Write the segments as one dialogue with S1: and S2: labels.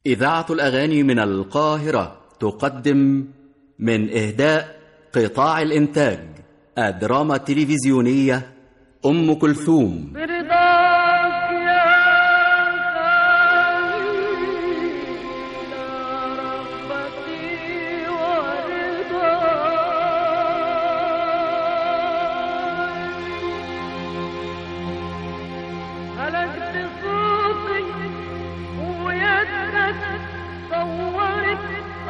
S1: إذاعة الأغاني من القاهرة تقدم من إهداء قطاع الإنتاج الدراما التلفزيونية أم كلثوم
S2: برضاك يا خالي رغبتي ورضاي هلكت صوتي ويدك صورت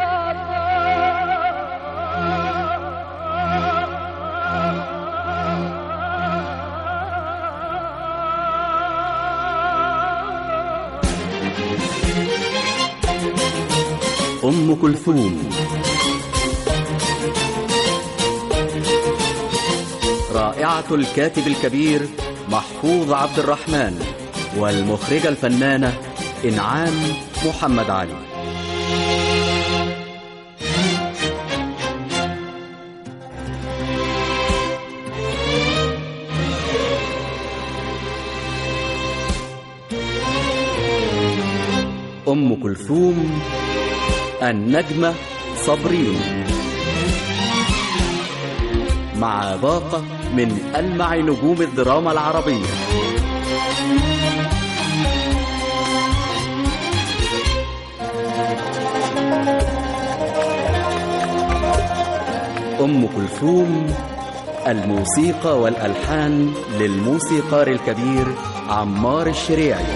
S1: أم كلثوم رائعة الكاتب الكبير محفوظ عبد الرحمن والمخرجة الفنانة إنعام محمد علي أم كلثوم النجمة صبرين مع باقة من ألمع نجوم الدراما العربية أم كلثوم الموسيقى والألحان للموسيقار الكبير عمار الشريعي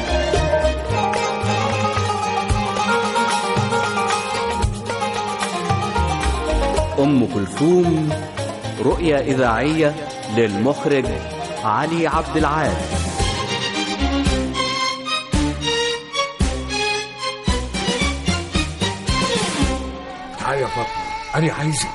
S1: أم كلثوم رؤية إذاعية للمخرج علي عبد العال
S3: تعالي يا فاطمة أنا عايزك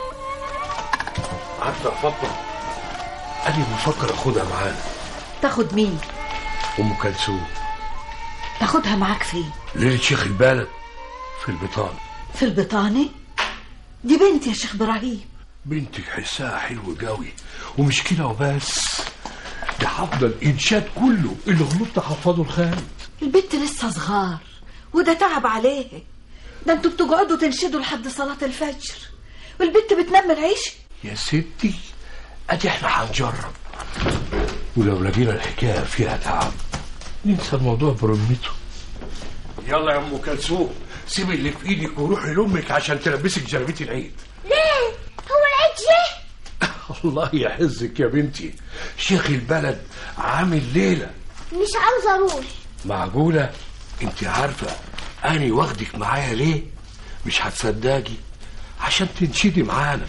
S3: عارفة يا فاطمة أنا بفكر أخدها معانا
S4: تاخد مين
S3: أم كلثوم
S4: تاخدها معاك فين
S3: ليلة شيخ البلد في البطانة
S4: في البطانة دي بنت يا شيخ ابراهيم
S3: بنتك حسها حلو قوي ومش كده وبس ده حافظة الإنشاد كله اللي غلطت حفظه الخالد
S4: البنت لسه صغار وده تعب عليه ده انتوا بتقعدوا تنشدوا لحد صلاة الفجر والبنت بتنام العيش
S3: يا ستي أدي إحنا هنجرب ولو لقينا الحكاية فيها تعب ننسى الموضوع برمته يلا يا أم كلثوم سيبي اللي في إيدك وروحي لأمك عشان تلبسك جلابية العيد
S5: ليه هو العيد جه
S3: الله يحزك يا بنتي شيخ البلد عامل ليلة
S5: مش عاوز اروح
S3: معقولة انت عارفة أنا واخدك معايا ليه مش هتصدقي عشان تنشدي معانا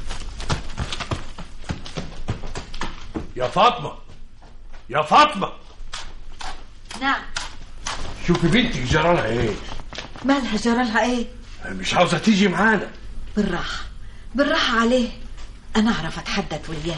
S3: يا فاطمة يا فاطمة
S4: نعم
S3: شوفي بنتك جرالها ايه
S4: مالها جرالها ايه
S3: مش عاوزة تيجي معانا
S4: بالراحة بالراحة عليه انا اعرف اتحدث وياه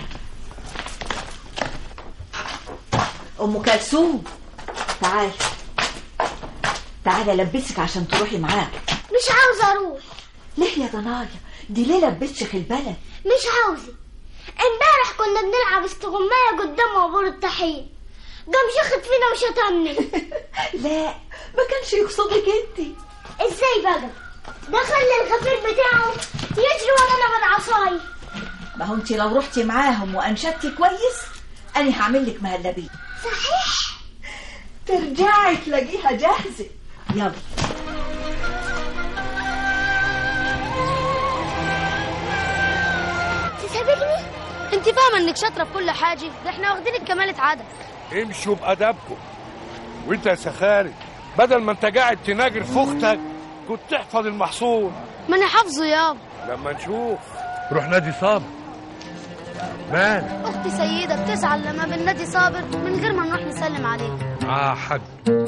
S4: ام كلثوم تعالي تعالي البسك عشان تروحي معاه
S5: مش عاوز اروح
S4: ليه يا ضنايا دي ليلة بيت شيخ البلد
S5: مش عاوزة امبارح كنا بنلعب استغماية قدام عبور الطحين قام شخط فينا وشتمني
S4: لا ما كانش يقصدك انت
S5: ازاي بقى ده خلى الغفير بتاعه يجري ورانا بالعصاية
S4: ما هو انت لو رحتي معاهم وانشدتي كويس انا هعمل لك مهلبيه
S5: صحيح
S4: ترجعي تلاقيها جاهزه يلا
S5: تسابقني
S6: انت فاهمه انك شاطره في كل حاجه ده احنا واخدينك كمالة عدد
S3: امشوا بأدبكم وانت يا سخاري بدل ما انت قاعد تناجر في اختك كنت تحفظ المحصول
S6: ما انا حافظه يابا
S3: لما نشوف روح نادي صابر مان
S6: اختي سيده بتزعل لما بالنادي صابر من غير ما نروح نسلم عليه
S3: اه حق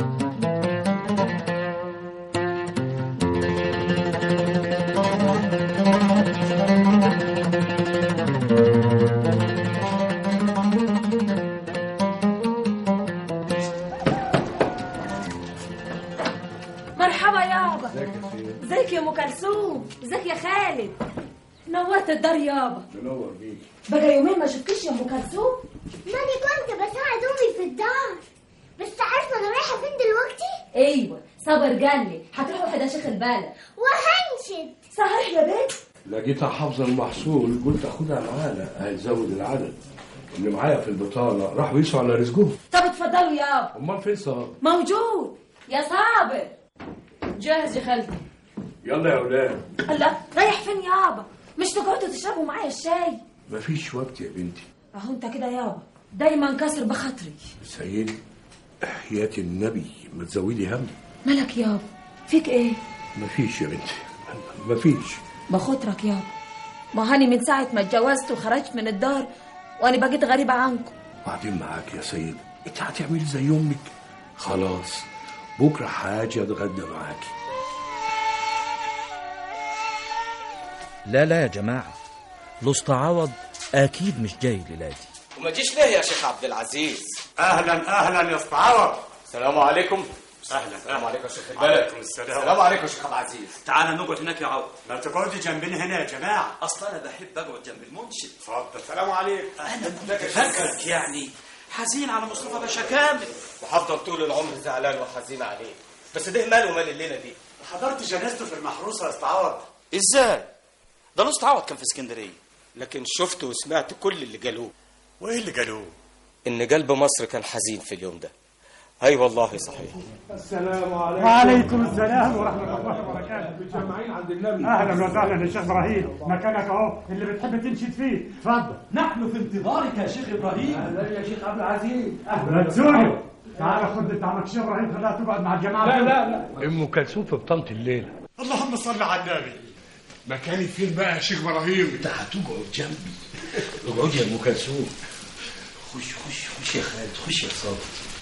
S7: مرحبا يابا ازيك يا ام كلثوم ازيك يا خالد نورت الدار يابا
S3: تنور بيك
S7: بقى يومين ما شفتكش يا ام كلثوم
S5: ماني كنت بساعد امي في الدار بس عارفه انا رايحه فين دلوقتي
S7: ايوه صابر قال لي هتروحوا حدا شيخ البلد
S5: وهنشد
S7: صحيح يا بنت
S3: لقيتها حافظه المحصول قلت اخدها معانا هيزود العدد اللي معايا في البطاله راحوا يسعوا على رزقهم
S7: طب اتفضلوا يابا
S3: امال فين صار
S7: موجود يا صابر جاهز يا خالتي
S3: يلا يا اولاد
S7: الله رايح فين يابا مش تقعدوا تشربوا معايا الشاي
S3: مفيش وقت يا بنتي
S7: اهو انت كده يابا دايما كسر بخاطري
S3: سيدي حياة النبي ما تزودي هم
S7: مالك يابا فيك ايه
S3: مفيش يا بنتي مفيش
S7: بخاطرك يابا ما هاني من ساعة ما اتجوزت وخرجت من الدار وانا بقيت غريبة عنكم
S3: بعدين معاك يا سيد انت هتعملي زي امك خلاص بكره حاجه اتغدى معاكي
S8: لا لا يا جماعة الأسطى عوض أكيد مش جاي ليلادي
S9: وما جيش ليه يا شيخ عبد العزيز
S10: اهلا اهلا يا اسطى عوض
S9: السلام عليكم
S10: اهلا
S9: السلام عليكم يا شيخ البلد
S10: عليكم السلام.
S9: السلام عليكم يا شيخ عبد العزيز
S10: تعال نقعد هناك يا عوض لا تقعدي جنبنا هنا يا جماعه
S9: اصلا انا بحب اقعد جنب المنشد
S10: اتفضل السلام عليكم
S9: فكرك يعني حزين على مصطفى باشا كامل وهفضل طول العمر زعلان وحزين عليه بس ده ماله مال الليله دي
S10: حضرت جنازته في المحروسه يا اسطى عوض
S9: ازاي ده نص عوض كان في اسكندريه لكن شفت وسمعت كل اللي قالوه
S10: وايه اللي قالوه
S9: ان قلب مصر كان حزين في اليوم ده اي والله صحيح
S10: السلام عليكم
S11: وعليكم السلام ورحمة الله وبركاته
S3: متجمعين عند النبي
S11: أهلا وسهلا يا شيخ إبراهيم مكانك أهو اللي بتحب تنشد فيه اتفضل
S12: نحن في انتظارك يا شيخ ابراهيم
S3: اهلا يا شيخ عبد العزيز
S11: لا تسوحي تعال خد انت عمك شيخ إبراهيم خليها تقعد مع الجماعة
S3: لا
S11: دول.
S3: لا لا ام كلثوم في بطنط الليله
S10: اللهم صل على النبي مكاني فين بقى يا شيخ ابراهيم
S3: انت هتقعد جنبي اقعد يا ام كلثوم خش خش خش يا خالد خش يا صابر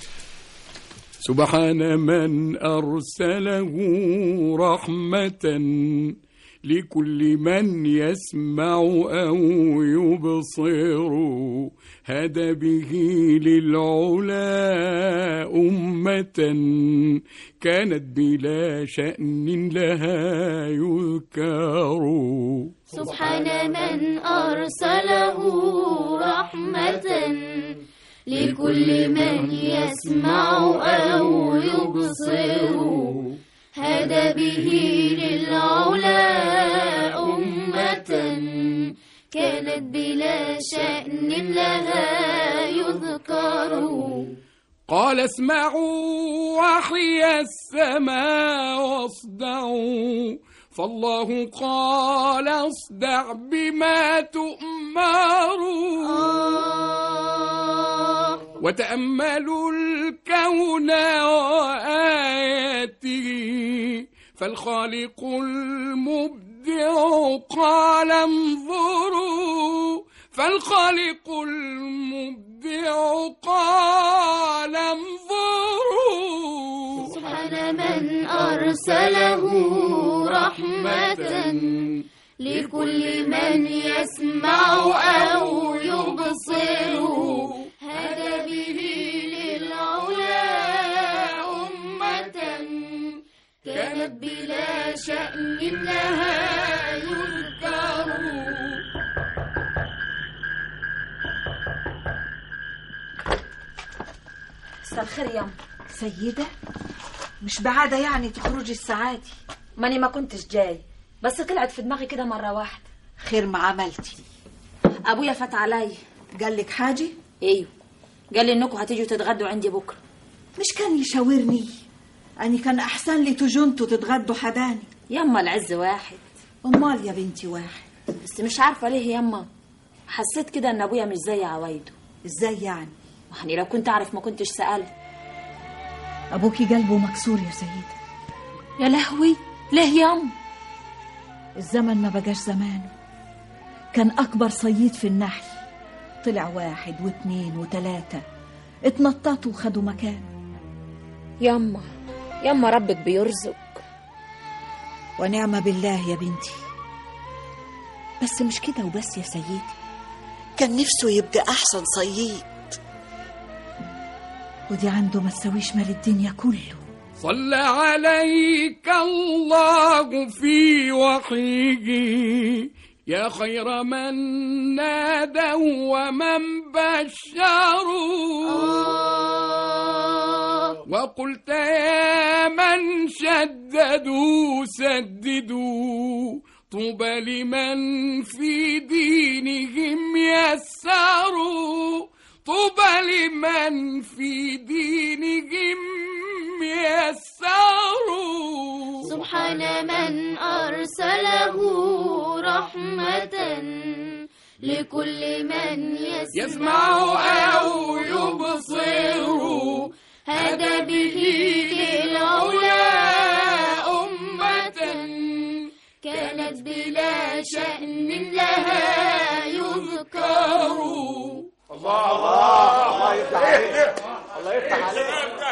S13: سبحان من أرسله رحمة لكل من يسمع أو يبصر هدى به للعلا أمة كانت بلا شأن لها يذكر
S5: سبحان من أرسله رحمة لكل من يسمع أو يبصر هدى به للعلا أمة كانت بلا شأن لها يذكر
S13: قال اسمعوا وحي السماء واصدعوا فالله قال اصدع بما تؤمر وتأملوا الكون وآياته فالخالق المبدع قال انظروا فالخالق المبدع قال انظروا
S5: سبحان من أرسله رحمة لكل من يسمع أو يبصر هدى به للعلا أمة كانت بلا شأن لها يذكر
S7: مساء الخير يا أم.
S4: سيدة مش بعادة يعني تخرجي الساعة دي
S7: ماني ما كنتش جاي بس طلعت في دماغي كده مرة واحدة
S4: خير ما عملتي
S7: أبويا فات عليا
S4: قال لك حاجة
S7: ايوه قال لي انكم هتيجوا تتغدوا عندي بكره
S4: مش كان يشاورني أني كان أحسن لي تجوا انتوا تتغدوا حداني
S7: يما العز واحد
S4: أمال يا بنتي واحد
S7: بس مش عارفة ليه يما حسيت كده ان ابويا مش زي عوايده
S4: ازاي يعني
S7: يعني لو كنت اعرف ما كنتش سألت
S4: أبوكي قلبه مكسور يا سيدة
S7: يا لهوي ليه يما
S4: الزمن ما بقاش زمانه كان أكبر صياد في النحل طلع واحد واثنين وثلاثة اتنططوا وخدوا مكان
S7: يما يما ربك بيرزق
S4: ونعم بالله يا بنتي بس مش كده وبس يا سيدي كان نفسه يبقى أحسن صياد ودي عنده ما تسويش مال الدنيا كله
S13: صلى عليك الله في وحيه يا خير من نادى ومن بشروا وقلت يا من شددوا سددوا طوبى لمن في دينهم يسروا طوبى لمن في دينهم يسروا
S14: سبحان من أرسله رحمة لكل من يسمع,
S13: يسمع أو يبصر
S14: هدى به للعلا أمة كانت بلا شأن لها يذكر
S3: الله الله الله يفتح عليك الله يفتح عليك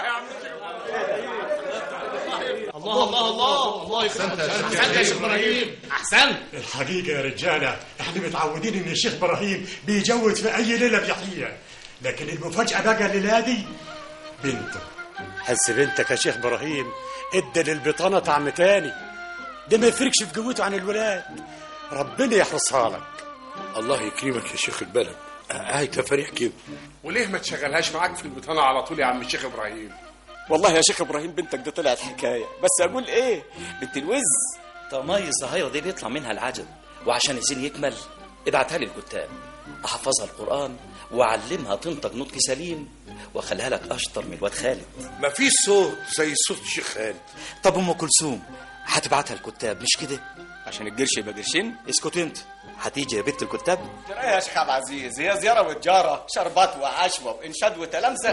S15: الله الله الله الله
S3: أحسنت يا شيخ
S15: احسنت يا شيخ ابراهيم احسنت
S16: الحقيقة يا رجالة احنا متعودين ان الشيخ ابراهيم بيجوز في اي ليلة بيحييها لكن المفاجأة بقى الليلة دي بنته حس بنتك يا شيخ ابراهيم ادى للبطانة طعم تاني ده ما يفرقش في قوته عن الولاد ربنا يحرسها لك
S3: الله يكرمك يا شيخ البلد هاي تفريح كده وليه ما تشغلهاش معاك في البطانة على طول يا عم الشيخ ابراهيم
S9: والله يا شيخ ابراهيم بنتك دي طلعت حكايه بس اقول ايه بنت الوز
S8: طماي الصهايرة دي بيطلع منها العجب وعشان الزين يكمل ابعتها لي الكتاب احفظها القرآن واعلمها تنطق نطق سليم واخليها لك اشطر من الواد خالد
S3: مفيش صوت زي صوت الشيخ خالد
S8: طب ام كلثوم هتبعتها الكتاب مش كده
S9: عشان القرش يبقى قرشين
S8: اسكت انت هتيجي يا بنت الكتاب
S9: ترى يا شيخ عبد العزيز هي زياره وتجاره شربات وعشوه وانشاد وتلامسه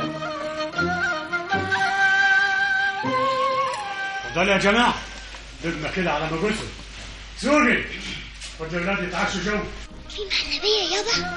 S16: اتفضل يا جماعة دبنا كده على ما قلتوا سوقي خد الولاد يتعشوا جو
S5: في مهلبية يابا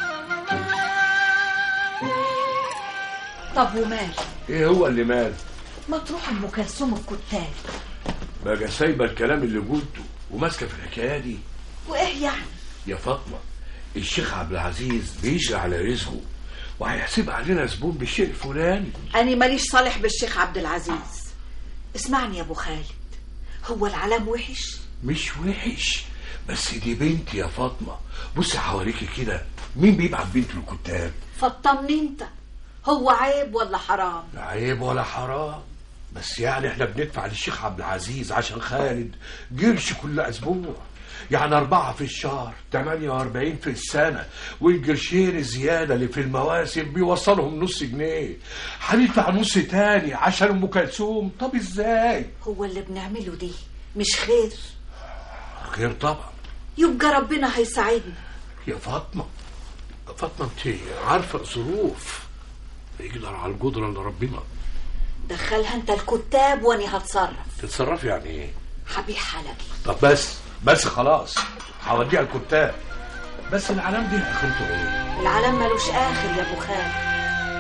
S4: طب ومال
S3: ايه هو اللي مال
S4: ما تروح ام كلثوم الكتاب
S3: بقى سايبه الكلام اللي قلته وماسكه في الحكايه دي
S4: وايه يعني
S3: يا فاطمه الشيخ عبد العزيز بيجري على رزقه وهيحسب علينا زبون بالشيء الفلاني
S4: انا ماليش صالح بالشيخ عبد العزيز اسمعني يا ابو خالد هو العلام وحش
S3: مش وحش بس دي بنت يا فاطمه بصي حواليكي كده مين بيبعت بنته الكتاب
S4: فطمني انت هو عيب ولا حرام
S3: لا عيب ولا حرام بس يعني احنا بندفع للشيخ عبد العزيز عشان خالد قرش كل اسبوع يعني أربعة في الشهر 48 في السنة والقرشين الزيادة اللي في المواسم بيوصلهم نص جنيه هندفع نص تاني عشان أم كلثوم طب ازاي؟
S4: هو اللي بنعمله دي مش خير
S3: خير طبعا
S4: يبقى ربنا هيساعدنا
S3: يا فاطمة فاطمة انت عارفة الظروف يقدر على القدرة اللي ربنا
S4: دخلها انت الكتاب وانا هتصرف
S3: تتصرف يعني ايه؟
S4: حبيب حلبي
S3: طب بس بس خلاص هوديها الكتاب بس العلام دي اخرته ايه؟
S4: العالم ملوش اخر يا ابو خالد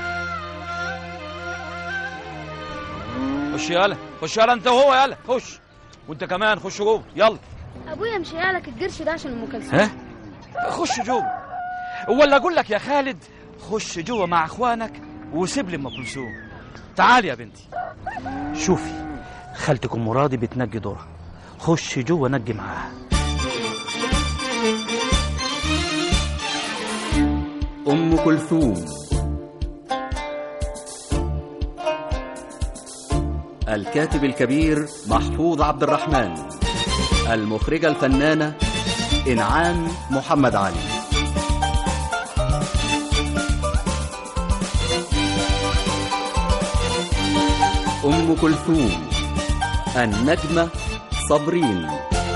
S17: خش يالا خش يالا انت وهو يالا خش وانت كمان خش جوه يلا
S6: ابويا مش لك القرش ده عشان ام كلثوم
S17: ها خش جوه ولا اقول لك يا خالد خش جوه مع اخوانك وسيب لي ام كلثوم تعالي يا بنتي شوفي خالتك ام راضي بتنجي دورها خش جوه نجي معاها
S1: أم كلثوم الكاتب الكبير محفوظ عبد الرحمن المخرجة الفنانة إنعام محمد علي أم كلثوم النجمة صابرين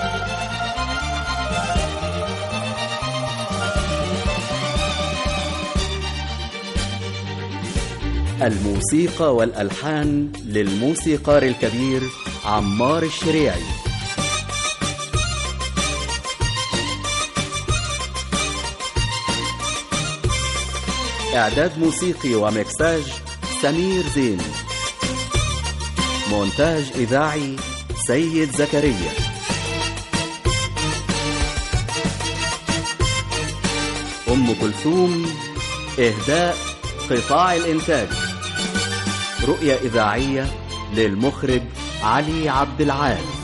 S1: الموسيقى والألحان للموسيقار الكبير عمار الشريعي إعداد موسيقي ومكساج سمير زين مونتاج إذاعي سيد زكريا أم كلثوم إهداء قطاع الإنتاج رؤية إذاعية للمخرج علي عبد العال